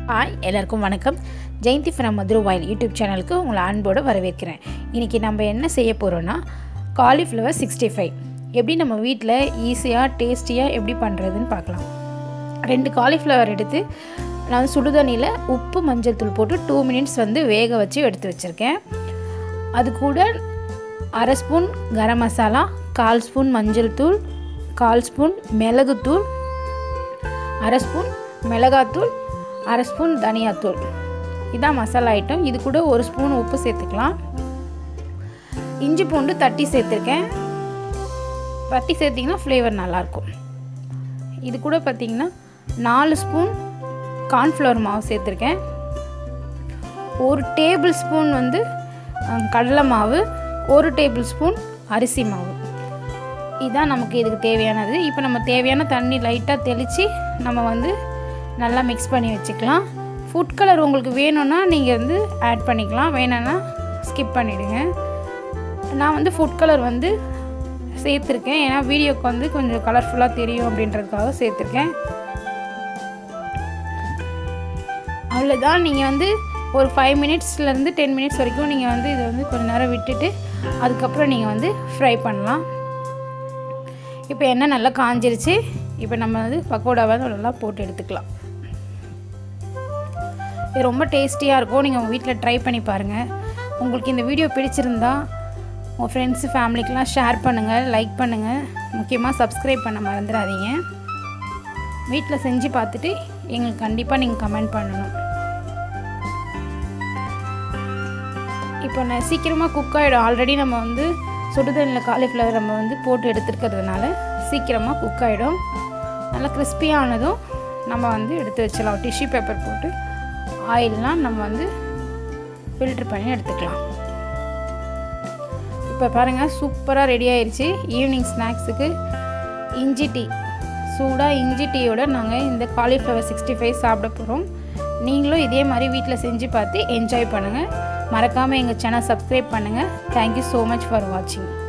hi எல்லாருக்கும் வணக்கம் Jayanthi from Madurai வாயில் யூடியூப் சேனலுக்கு உங்களை அன்போடு வரவேற்கிறேன் இன்றைக்கி நம்ம என்ன செய்ய போகிறோன்னா காலிஃப்ளவர் சிக்ஸ்டி ஃபைவ் எப்படி நம்ம வீட்டில் ஈஸியாக டேஸ்டியாக எப்படி பண்ணுறதுன்னு பார்க்கலாம் ரெண்டு காலிஃப்ளவர் எடுத்து நான் வந்து சுடுதண்ணியில் உப்பு மஞ்சள் தூள் போட்டு டூ மினிட்ஸ் வந்து வேக வச்சு எடுத்து வச்சுருக்கேன் அது கூட அரை ஸ்பூன் கரம் மசாலா கால் ஸ்பூன் மஞ்சள் தூள் கால் ஸ்பூன் மிளகுத்தூள் அரை ஸ்பூன் மிளகாத்தூள் அரை ஸ்பூன் தனியாத்தூள் இதான் மசாலா ஐட்டம் இது கூட ஒரு ஸ்பூன் உப்பு சேர்த்துக்கலாம் இஞ்சி பூண்டு தட்டி சேர்த்துருக்கேன் தட்டி சேர்த்திங்கன்னா ஃப்ளேவர் நல்லாயிருக்கும் இது கூட பார்த்திங்கன்னா நாலு ஸ்பூன் கார்ன்ஃப்ளவர் மாவு சேர்த்துருக்கேன் ஒரு டேபிள் ஸ்பூன் வந்து அஹ், கடலை மாவு ஒரு டேபிள் ஸ்பூன் அரிசி மாவு இதுதான் நமக்கு இதுக்கு தேவையானது இப்போ நம்ம தேவையான தண்ணி லைட்டாக தெளித்து நம்ம வந்து நல்லா மிக்ஸ் பண்ணி வச்சுக்கலாம் ஃபுட் கலர் உங்களுக்கு வேணும்னா நீங்கள் வந்து ஆட் பண்ணிக்கலாம் வேணும்னா ஸ்கிப் பண்ணிவிடுங்க நான் வந்து ஃபுட் கலர் வந்து சேர்த்துருக்கேன் ஏன்னா வீடியோக்கு வந்து கொஞ்சம் கலர்ஃபுல்லாக தெரியும் அப்படின்றதுக்காக சேர்த்துருக்கேன் அவ்வளோதான் நீங்கள் வந்து ஒரு ஃபைவ் மினிட்ஸ்லேருந்து டென் மினிட்ஸ் வரைக்கும் நீங்கள் வந்து இதை வந்து கொஞ்ச நேரம் விட்டுட்டு அதுக்கப்புறம் நீங்கள் வந்து ஃப்ரை பண்ணலாம் இப்போ எண்ணெய் நல்லா காஞ்சிருச்சு இப்போ நம்ம வந்து பக்கோடாவை வந்து நல்லா போட்டு எடுத்துக்கலாம் இது ரொம்ப டேஸ்டியாக இருக்கும் நீங்கள் உங்கள் வீட்டில் ட்ரை பண்ணி பாருங்கள் உங்களுக்கு இந்த வீடியோ பிடிச்சிருந்தா உங்கள் ஃப்ரெண்ட்ஸு ஃபேமிலிக்கெலாம் ஷேர் பண்ணுங்கள் லைக் பண்ணுங்கள் முக்கியமாக சப்ஸ்கிரைப் பண்ண மறந்துடாதீங்க வீட்டில் செஞ்சு பார்த்துட்டு எங்களுக்கு கண்டிப்பாக நீங்கள் கமெண்ட் பண்ணணும் இப்போ நான் சீக்கிரமாக குக் ஆகிடும் ஆல்ரெடி நம்ம வந்து சுடுதண்ணில் காலிஃப்ளவர் நம்ம வந்து போட்டு எடுத்துருக்கிறதுனால சீக்கிரமாக குக் ஆகிடும் நல்லா கிறிஸ்பியானதும் நம்ம வந்து எடுத்து வச்சிடலாம் டிஷ்யூ பேப்பர் போட்டு ஆயிலெலாம் நம்ம வந்து ஃபில்ட்ரு பண்ணி எடுத்துக்கலாம் இப்போ பாருங்கள் சூப்பராக ரெடி ஆயிடுச்சு ஈவினிங் ஸ்நாக்ஸுக்கு இஞ்சி டீ சூடாக இஞ்சி டீயோட நாங்கள் இந்த காலிஃப்ளவர் சிக்ஸ்டி ஃபைவ் சாப்பிட போகிறோம் நீங்களும் இதே மாதிரி வீட்டில் செஞ்சு பார்த்து என்ஜாய் பண்ணுங்கள் மறக்காமல் எங்கள் சேனல் சப்ஸ்கிரைப் பண்ணுங்கள் தேங்க்யூ ஸோ மச் ஃபார் வாட்சிங்